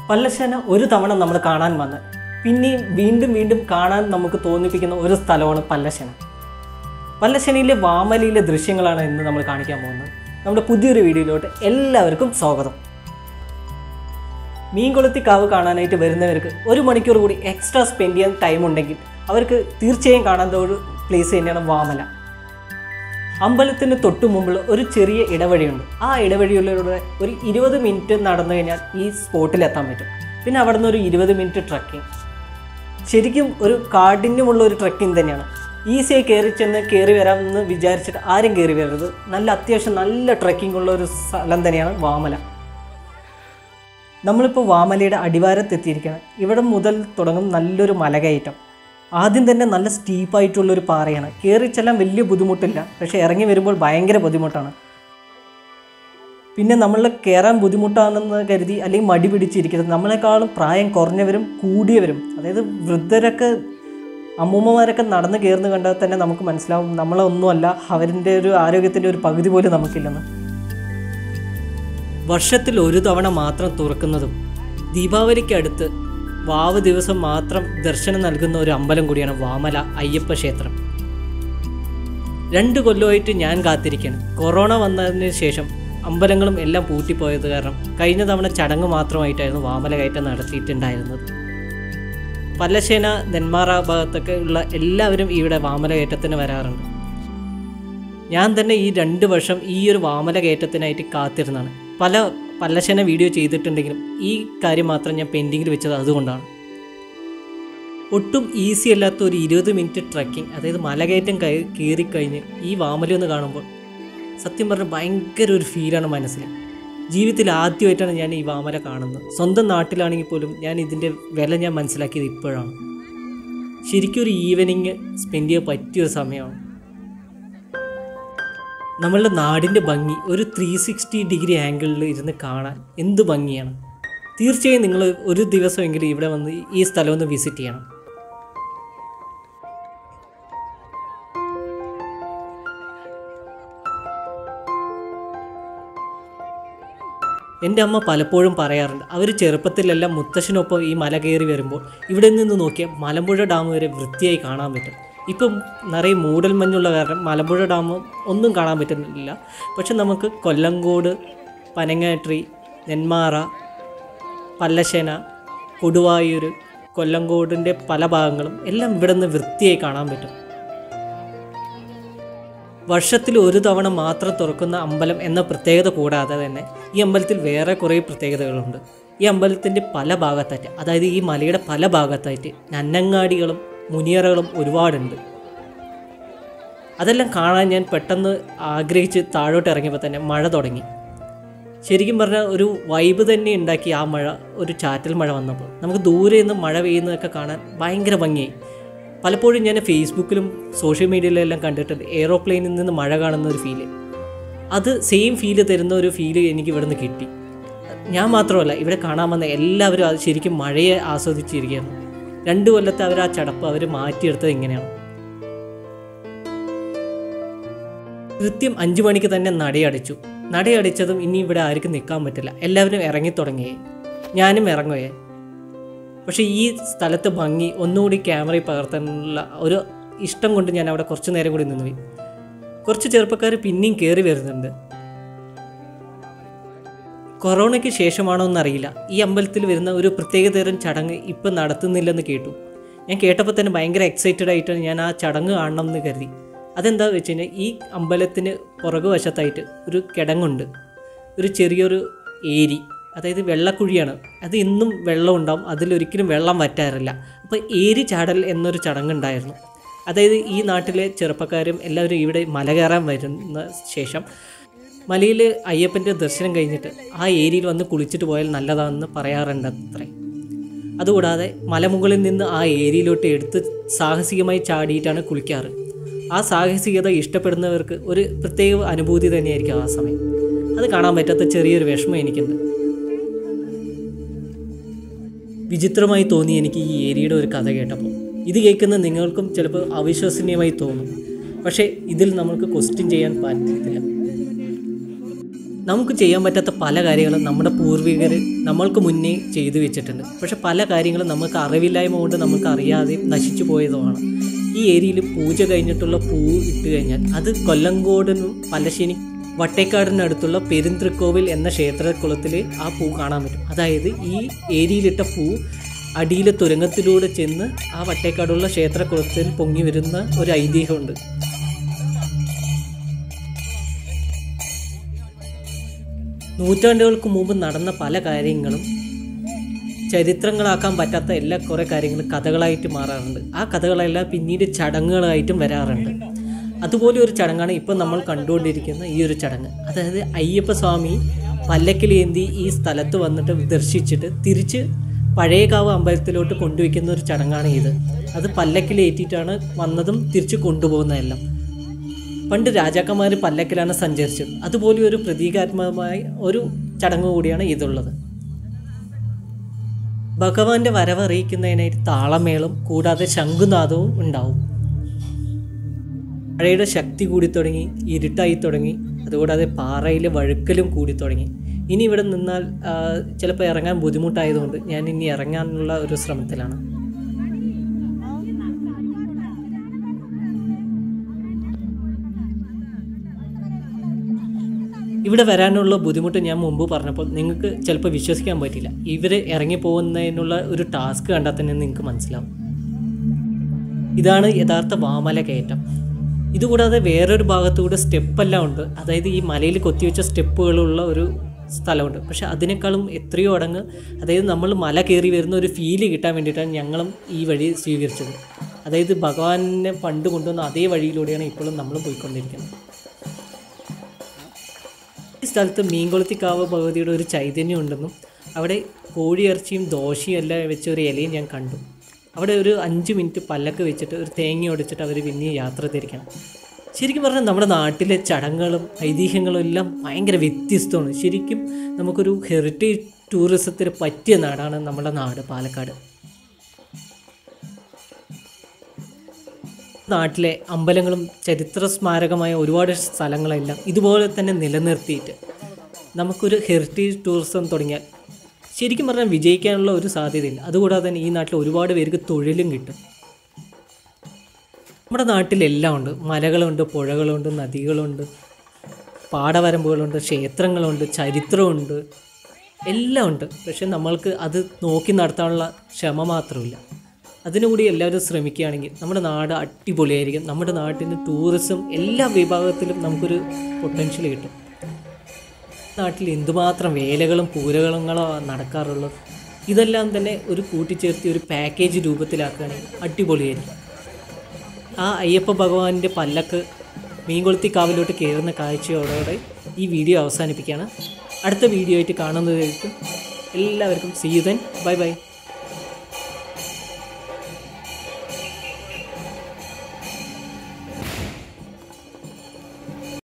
പല്ലശന ഒരു തവണ നമ്മൾ കാണാൻ വന്ന് പിന്നെയും വീണ്ടും വീണ്ടും കാണാൻ നമുക്ക് തോന്നിപ്പിക്കുന്ന ഒരു സ്ഥലമാണ് പല്ലശന പല്ലശനയിലെ വാമലയിലെ ദൃശ്യങ്ങളാണ് ഇന്ന് നമ്മൾ കാണിക്കാൻ പോകുന്നത് നമ്മുടെ പുതിയൊരു വീഡിയോയിലോട്ട് എല്ലാവർക്കും സ്വാഗതം മീൻകുളത്തി കാവ് കാണാനായിട്ട് വരുന്നവർക്ക് ഒരു മണിക്കൂർ കൂടി എക്സ്ട്രാ സ്പെൻഡ് ചെയ്യാൻ ടൈം ഉണ്ടെങ്കിൽ അവർക്ക് തീർച്ചയായും കാണാൻ ഒരു പ്ലേസ് തന്നെയാണ് വാമല അമ്പലത്തിന് തൊട്ടു മുമ്പുള്ള ഒരു ചെറിയ ഇടവഴിയുണ്ട് ആ ഇടവഴിയിലൂടെ ഒരു ഇരുപത് മിനിറ്റ് നടന്നു കഴിഞ്ഞാൽ ഈ സ്പോട്ടിൽ എത്താൻ പറ്റും പിന്നെ അവിടെ നിന്ന് ഒരു ഇരുപത് മിനിറ്റ് ട്രക്കിംഗ് ശരിക്കും ഒരു കാഠിന്യമുള്ള ഒരു ട്രക്കിംഗ് തന്നെയാണ് ഈസിയായി കയറി ചെന്ന് കയറി വരാമെന്ന് വിചാരിച്ചിട്ട് ആരും കയറി വരരുത് നല്ല അത്യാവശ്യം നല്ല ട്രക്കിംഗ് ഉള്ള ഒരു സ്ഥലം തന്നെയാണ് വാമല നമ്മളിപ്പോൾ വാമലയുടെ അടിവാരത്തെത്തിയിരിക്കുകയാണ് ഇവിടെ മുതൽ തുടങ്ങും നല്ലൊരു മലകയറ്റം ആദ്യം തന്നെ നല്ല സ്റ്റീപ്പായിട്ടുള്ളൊരു പാറയാണ് കയറി ചെല്ലാൻ വലിയ ബുദ്ധിമുട്ടില്ല പക്ഷേ ഇറങ്ങി വരുമ്പോൾ ഭയങ്കര ബുദ്ധിമുട്ടാണ് പിന്നെ നമ്മൾ കയറാൻ ബുദ്ധിമുട്ടാണെന്ന് കരുതി അല്ലെങ്കിൽ മടി പിടിച്ചിരിക്കരുത് നമ്മളെക്കാളും പ്രായം കുറഞ്ഞവരും കൂടിയവരും അതായത് വൃദ്ധരൊക്കെ അമ്മൂമ്മമാരൊക്കെ നടന്ന് കയറുന്ന കണ്ടാൽ തന്നെ നമുക്ക് മനസ്സിലാവും നമ്മളൊന്നുമല്ല അവരിൻ്റെ ഒരു ആരോഗ്യത്തിൻ്റെ ഒരു പകുതി പോലും നമുക്കില്ലെന്ന് വർഷത്തിൽ ഒരു തവണ മാത്രം തുറക്കുന്നതും ദീപാവലിക്ക് അടുത്ത് വാവ് ദിവസം മാത്രം ദർശനം നൽകുന്ന ഒരു അമ്പലം കൂടിയാണ് വാമല അയ്യപ്പ ക്ഷേത്രം രണ്ട് കൊല്ലമായിട്ട് ഞാൻ കാത്തിരിക്കുകയാണ് കൊറോണ വന്നതിന് ശേഷം അമ്പലങ്ങളും എല്ലാം പൂട്ടിപ്പോയത് കാരണം കഴിഞ്ഞ തവണ ചടങ്ങ് മാത്രമായിട്ടായിരുന്നു വാമല കയറ്റം നടത്തിയിട്ടുണ്ടായിരുന്നത് പല്ലശേന നെന്മാറ ഭാഗത്തൊക്കെ ഉള്ള എല്ലാവരും ഇവിടെ വാമല കയറ്റത്തിന് വരാറുണ്ട് ഞാൻ തന്നെ ഈ രണ്ട് വർഷം ഈ ഒരു വാമല കയറ്റത്തിനായിട്ട് കാത്തിരുന്നതാണ് പല പല്ലശന വീഡിയോ ചെയ്തിട്ടുണ്ടെങ്കിലും ഈ കാര്യം മാത്രം ഞാൻ പെൻഡിങ്ങിൽ വെച്ചത് അതുകൊണ്ടാണ് ഒട്ടും ഈസി അല്ലാത്ത ഒരു ഇരുപത് മിനിറ്റ് ട്രക്കിംഗ് അതായത് മലകയറ്റം കയ കയറിക്കഴിഞ്ഞ് ഈ വാമല ഒന്ന് കാണുമ്പോൾ സത്യം പറഞ്ഞാൽ ഭയങ്കര ഒരു ഫീലാണ് മനസ്സിൽ ജീവിതത്തിൽ ആദ്യമായിട്ടാണ് ഞാൻ ഈ വാമല കാണുന്നത് സ്വന്തം നാട്ടിലാണെങ്കിൽ പോലും ഞാൻ ഇതിൻ്റെ വില ഞാൻ മനസ്സിലാക്കിയത് ഇപ്പോഴാണ് ശരിക്കും ഒരു ഈവനിങ് സ്പെൻഡ് ചെയ്യാൻ പറ്റിയൊരു സമയമാണ് നമ്മളുടെ നാടിൻ്റെ ഭംഗി ഒരു ത്രീ സിക്സ്റ്റി ഡിഗ്രി ആംഗിളിൽ ഇരുന്ന് കാണാൻ എന്ത് ഭംഗിയാണ് തീർച്ചയായും നിങ്ങൾ ഒരു ദിവസമെങ്കിലും ഇവിടെ വന്ന് ഈ സ്ഥലം ഒന്ന് വിസിറ്റ് ചെയ്യണം എൻ്റെ അമ്മ പലപ്പോഴും പറയാറുണ്ട് അവർ ചെറുപ്പത്തിലെല്ലാം മുത്തശ്ശനൊപ്പം ഈ മല കയറി വരുമ്പോൾ ഇവിടെ നിന്ന് നോക്കിയാൽ മലമ്പുഴ ഡാം വരെ വൃത്തിയായി കാണാൻ പറ്റും ഇപ്പം നിറയെ മൂടൽമഞ്ഞുള്ള കാരണം മലമ്പുഴ ഡാം ഒന്നും കാണാൻ പറ്റുന്നില്ല പക്ഷെ നമുക്ക് കൊല്ലങ്കോട് പനങ്ങാട്രി നെന്മാറ പല്ലശന കൊടുവായൂർ കൊല്ലങ്കോടിൻ്റെ പല ഭാഗങ്ങളും എല്ലാം ഇവിടെ നിന്ന് വൃത്തിയായി കാണാൻ പറ്റും വർഷത്തിൽ ഒരു തവണ മാത്രം തുറക്കുന്ന അമ്പലം എന്ന പ്രത്യേകത കൂടാതെ തന്നെ ഈ അമ്പലത്തിൽ വേറെ കുറേ പ്രത്യേകതകളുണ്ട് ഈ അമ്പലത്തിൻ്റെ പല ഭാഗത്തായിട്ട് അതായത് ഈ മലയുടെ പല ഭാഗത്തായിട്ട് നന്നങ്ങാടികളും മുനിയറകളും ഒരുപാടുണ്ട് അതെല്ലാം കാണാൻ ഞാൻ പെട്ടെന്ന് ആഗ്രഹിച്ച് താഴോട്ട് ഇറങ്ങിയപ്പോൾ തന്നെ മഴ തുടങ്ങി ശരിക്കും പറഞ്ഞാൽ ഒരു വൈബ് തന്നെ ഉണ്ടാക്കി ആ മഴ ഒരു ചാറ്റൽ മഴ വന്നപ്പോൾ നമുക്ക് ദൂരെ നിന്ന് മഴ പെയ്യുന്നതൊക്കെ കാണാൻ ഭയങ്കര ഭംഗിയായി പലപ്പോഴും ഞാൻ ഫേസ്ബുക്കിലും സോഷ്യൽ മീഡിയയിലും എല്ലാം കണ്ടിട്ടുണ്ട് എയ്റോപ്ലെയിനിൽ നിന്ന് മഴ കാണുന്ന ഒരു ഫീല് അത് സെയിം ഫീല് തരുന്ന ഒരു ഫീല് എനിക്ക് ഇവിടുന്ന് കിട്ടി ഞാൻ മാത്രമല്ല ഇവിടെ കാണാൻ വന്ന എല്ലാവരും അത് ശരിക്കും മഴയെ ആസ്വദിച്ചിരിക്കുകയാണ് രണ്ട് കൊല്ലത്തെ അവർ ആ ചടപ്പ് അവർ മാറ്റിയെടുത്തത് എങ്ങനെയാണ് കൃത്യം അഞ്ചു മണിക്ക് തന്നെ നടയടച്ചു നടയടിച്ചതും ഇനി ഇവിടെ ആർക്കും നിൽക്കാൻ പറ്റില്ല എല്ലാവരും ഇറങ്ങിത്തുടങ്ങിയേ ഞാനും ഇറങ്ങുകയെ പക്ഷേ ഈ സ്ഥലത്ത് ഭംഗി ഒന്നുകൂടി ക്യാമറയിൽ പകർത്താനുള്ള ഒരു ഇഷ്ടം കൊണ്ട് ഞാൻ അവിടെ കുറച്ച് നേരം കൂടി നിന്നുപോയി കുറച്ച് ചെറുപ്പക്കാർ പിന്നെയും കയറി വരുന്നുണ്ട് കൊറോണയ്ക്ക് ശേഷമാണോ എന്നറിയില്ല ഈ അമ്പലത്തിൽ വരുന്ന ഒരു പ്രത്യേകതരം ചടങ്ങ് ഇപ്പം നടത്തുന്നില്ലെന്ന് കേട്ടു ഞാൻ കേട്ടപ്പോൾ തന്നെ ഭയങ്കര എക്സൈറ്റഡ് ആയിട്ട് ഞാൻ ആ ചടങ്ങ് കാണണം എന്ന് കരുതി അതെന്താ വെച്ച് കഴിഞ്ഞാൽ ഈ അമ്പലത്തിന് പുറകുവശത്തായിട്ട് ഒരു കിടങ്ങുണ്ട് ഒരു ചെറിയൊരു ഏരി അതായത് വെള്ളക്കുഴിയാണ് അത് ഇന്നും വെള്ളം ഉണ്ടാവും അതിലൊരിക്കലും വെള്ളം വറ്റാറില്ല അപ്പോൾ ഏരി ചാടൽ എന്നൊരു ചടങ്ങുണ്ടായിരുന്നു അതായത് ഈ നാട്ടിലെ ചെറുപ്പക്കാരും എല്ലാവരും ഇവിടെ മല കയറാൻ വരുന്ന ശേഷം മലയിൽ അയ്യപ്പൻ്റെ ദർശനം കഴിഞ്ഞിട്ട് ആ ഏരിയയിൽ വന്ന് കുളിച്ചിട്ട് പോയാൽ നല്ലതാണെന്ന് പറയാറുണ്ട് അത്രേ അതുകൂടാതെ മലമുകളിൽ നിന്ന് ആ ഏരിയയിലോട്ട് എടുത്ത് സാഹസികമായി ചാടിയിട്ടാണ് കുളിക്കാറ് ആ സാഹസികത ഇഷ്ടപ്പെടുന്നവർക്ക് ഒരു പ്രത്യേക അനുഭൂതി തന്നെയായിരിക്കും ആ സമയം അത് കാണാൻ പറ്റാത്ത ചെറിയൊരു വിഷമം എനിക്കുണ്ട് വിചിത്രമായി തോന്നി എനിക്ക് ഈ ഏരിയയുടെ ഒരു കഥ കേട്ടപ്പോൾ ഇത് കേൾക്കുന്ന നിങ്ങൾക്കും ചിലപ്പോൾ അവിശ്വസനീയമായി തോന്നും പക്ഷേ ഇതിൽ നമുക്ക് ക്വസ്റ്റ്യൻ ചെയ്യാൻ പറ്റത്തില്ല നമുക്ക് ചെയ്യാൻ പറ്റാത്ത പല കാര്യങ്ങളും നമ്മുടെ പൂർവികർ നമ്മൾക്ക് മുന്നേ ചെയ്തു വെച്ചിട്ടുണ്ട് പക്ഷെ പല കാര്യങ്ങളും നമുക്ക് അറിവില്ലായ്മ കൊണ്ട് നമുക്ക് അറിയാതെ നശിച്ചു പോയതുമാണ് ഈ ഏരിയയിൽ പൂജ കഴിഞ്ഞിട്ടുള്ള പൂ ഇട്ട് കഴിഞ്ഞാൽ അത് കൊല്ലങ്കോടിനും പല്ലശ്ശേനി വട്ടേക്കാടിനടുത്തുള്ള പെരുന്തൃക്കോവിൽ എന്ന ക്ഷേത്രക്കുളത്തിൽ ആ പൂ കാണാൻ പറ്റും അതായത് ഈ ഏരിയയിലിട്ട പൂ അടിയിലെ തുരങ്കത്തിലൂടെ ചെന്ന് ആ വട്ടേക്കാടുള്ള ക്ഷേത്രക്കുളത്തിൽ പൊങ്ങി വരുന്ന ഒരു ഐതിഹ്യമുണ്ട് നൂറ്റാണ്ടുകൾക്ക് മുമ്പ് നടന്ന പല കാര്യങ്ങളും ചരിത്രങ്ങളാക്കാൻ പറ്റാത്ത എല്ലാ കുറേ കാര്യങ്ങളും കഥകളായിട്ട് മാറാറുണ്ട് ആ കഥകളെല്ലാം പിന്നീട് ചടങ്ങുകളായിട്ടും വരാറുണ്ട് അതുപോലെ ഒരു ചടങ്ങാണ് ഇപ്പം നമ്മൾ കണ്ടുകൊണ്ടിരിക്കുന്ന ഈ ഒരു ചടങ്ങ് അതായത് അയ്യപ്പ സ്വാമി പല്ലക്കിലേന്തി ഈ സ്ഥലത്ത് വന്നിട്ട് ദർശിച്ചിട്ട് തിരിച്ച് പഴയകാവ് അമ്പലത്തിലോട്ട് കൊണ്ടുവയ്ക്കുന്ന ഒരു ചടങ്ങാണ് ഇത് അത് പല്ലക്കിലേറ്റിയിട്ടാണ് വന്നതും തിരിച്ച് കൊണ്ടുപോകുന്നതെല്ലാം പണ്ട് രാജാക്കന്മാർ പല്ലക്കിലാണ് സഞ്ചരിച്ചത് അതുപോലെ ഒരു പ്രതീകാത്മകമായ ഒരു ചടങ്ങ് കൂടിയാണ് ഇതുള്ളത് ഭഗവാന്റെ വരവ് അറിയിക്കുന്നതിനായിട്ട് താളമേളം കൂടാതെ ശംഖുനാദവും ഉണ്ടാവും മഴയുടെ ശക്തി കൂടി തുടങ്ങി ഇരുട്ടായി തുടങ്ങി അതുകൂടാതെ പാറയിലെ വഴുക്കലും കൂടി തുടങ്ങി ഇനി ഇവിടെ നിന്നാൽ ചിലപ്പോൾ ഇറങ്ങാൻ ബുദ്ധിമുട്ടായതുകൊണ്ട് ഞാൻ ഇനി ഇറങ്ങാനുള്ള ഒരു ശ്രമത്തിലാണ് ഇവിടെ വരാനുള്ള ബുദ്ധിമുട്ട് ഞാൻ മുമ്പ് പറഞ്ഞപ്പോൾ നിങ്ങൾക്ക് ചിലപ്പോൾ വിശ്വസിക്കാൻ പറ്റില്ല ഇവർ ഇറങ്ങി പോകുന്നതിനുള്ള ഒരു ടാസ്ക് കണ്ടാൽ തന്നെ നിങ്ങൾക്ക് മനസ്സിലാവും ഇതാണ് യഥാർത്ഥ വാമല കയറ്റം ഇതുകൂടാതെ വേറൊരു ഭാഗത്തുകൂടെ സ്റ്റെപ്പെല്ലാം ഉണ്ട് അതായത് ഈ മലയിൽ കൊത്തിവെച്ച സ്റ്റെപ്പുകളുള്ള ഒരു സ്ഥലമുണ്ട് പക്ഷെ അതിനേക്കാളും എത്രയോ അടങ്ങ് അതായത് നമ്മൾ മല കയറി വരുന്ന ഒരു ഫീല് കിട്ടാൻ വേണ്ടിയിട്ടാണ് ഞങ്ങളും ഈ വഴി സ്വീകരിച്ചത് അതായത് ഭഗവാനെ പണ്ട് കൊണ്ടുവന്ന അതേ വഴിയിലൂടെയാണ് ഇപ്പോഴും നമ്മൾ പോയിക്കൊണ്ടിരിക്കുന്നത് ഈ സ്ഥലത്ത് മീൻകൊളുത്തിക്കാവ് ഭഗവതിയുടെ ഒരു ചൈതന്യം ഉണ്ടെന്നും അവിടെ കോഴിയിറച്ചിയും ദോശയും എല്ലാം വെച്ച ഒരു ഇലയും ഞാൻ കണ്ടു അവിടെ ഒരു അഞ്ച് മിനിറ്റ് പല്ലക്ക് വെച്ചിട്ട് ഒരു തേങ്ങ ഒടിച്ചിട്ട് അവർ പിന്നെ യാത്ര തിരിക്കണം ശരിക്കും പറഞ്ഞാൽ നമ്മുടെ നാട്ടിലെ ചടങ്ങുകളും ഐതിഹ്യങ്ങളും എല്ലാം ഭയങ്കര വ്യത്യസ്തമാണ് ശരിക്കും നമുക്കൊരു ഹെറിറ്റേജ് ടൂറിസത്തിന് പറ്റിയ നാടാണ് നമ്മുടെ നാട് പാലക്കാട് നാട്ടിലെ അമ്പലങ്ങളും ചരിത്ര സ്മാരകമായ ഒരുപാട് സ്ഥലങ്ങളെല്ലാം ഇതുപോലെ തന്നെ നിലനിർത്തിയിട്ട് നമുക്കൊരു ഹെറിറ്റേജ് ടൂറിസം തുടങ്ങിയാൽ ശരിക്കും പറഞ്ഞാൽ വിജയിക്കാനുള്ള ഒരു സാധ്യതയില്ല അതുകൂടാതെ തന്നെ ഈ നാട്ടിൽ ഒരുപാട് പേർക്ക് തൊഴിലും കിട്ടും നമ്മുടെ നാട്ടിലെല്ലാം ഉണ്ട് മലകളുണ്ട് പുഴകളുണ്ട് നദികളുണ്ട് പാടവരമ്പുകളുണ്ട് ക്ഷേത്രങ്ങളുണ്ട് ചരിത്രമുണ്ട് എല്ലാം ഉണ്ട് പക്ഷെ നമ്മൾക്ക് അത് നോക്കി നടത്താനുള്ള ക്ഷമ മാത്രമില്ല അതിനുകൂടി എല്ലാവരും ശ്രമിക്കുകയാണെങ്കിൽ നമ്മുടെ നാട് അടിപൊളിയായിരിക്കും നമ്മുടെ നാട്ടിന് ടൂറിസം എല്ലാ വിഭാഗത്തിലും നമുക്കൊരു പൊട്ടൻഷ്യൽ കിട്ടും നാട്ടിൽ എന്തുമാത്രം വേലകളും പൂരകളങ്ങളോ നടക്കാറുള്ളത് ഇതെല്ലാം തന്നെ ഒരു കൂട്ടിച്ചേർത്തി ഒരു പാക്കേജ് രൂപത്തിലാക്കുകയാണെങ്കിൽ അടിപൊളിയായിരിക്കും ആ അയ്യപ്പ ഭഗവാന്റെ പല്ലക്ക് മീൻകൊളുത്തി കാവിലോട്ട് കയറുന്ന കാഴ്ചയോടെ ഈ വീഡിയോ അവസാനിപ്പിക്കുകയാണ് അടുത്ത വീഡിയോ ആയിട്ട് കാണുന്നതായിരിക്കും എല്ലാവർക്കും സീതൻ ബൈ ബൈ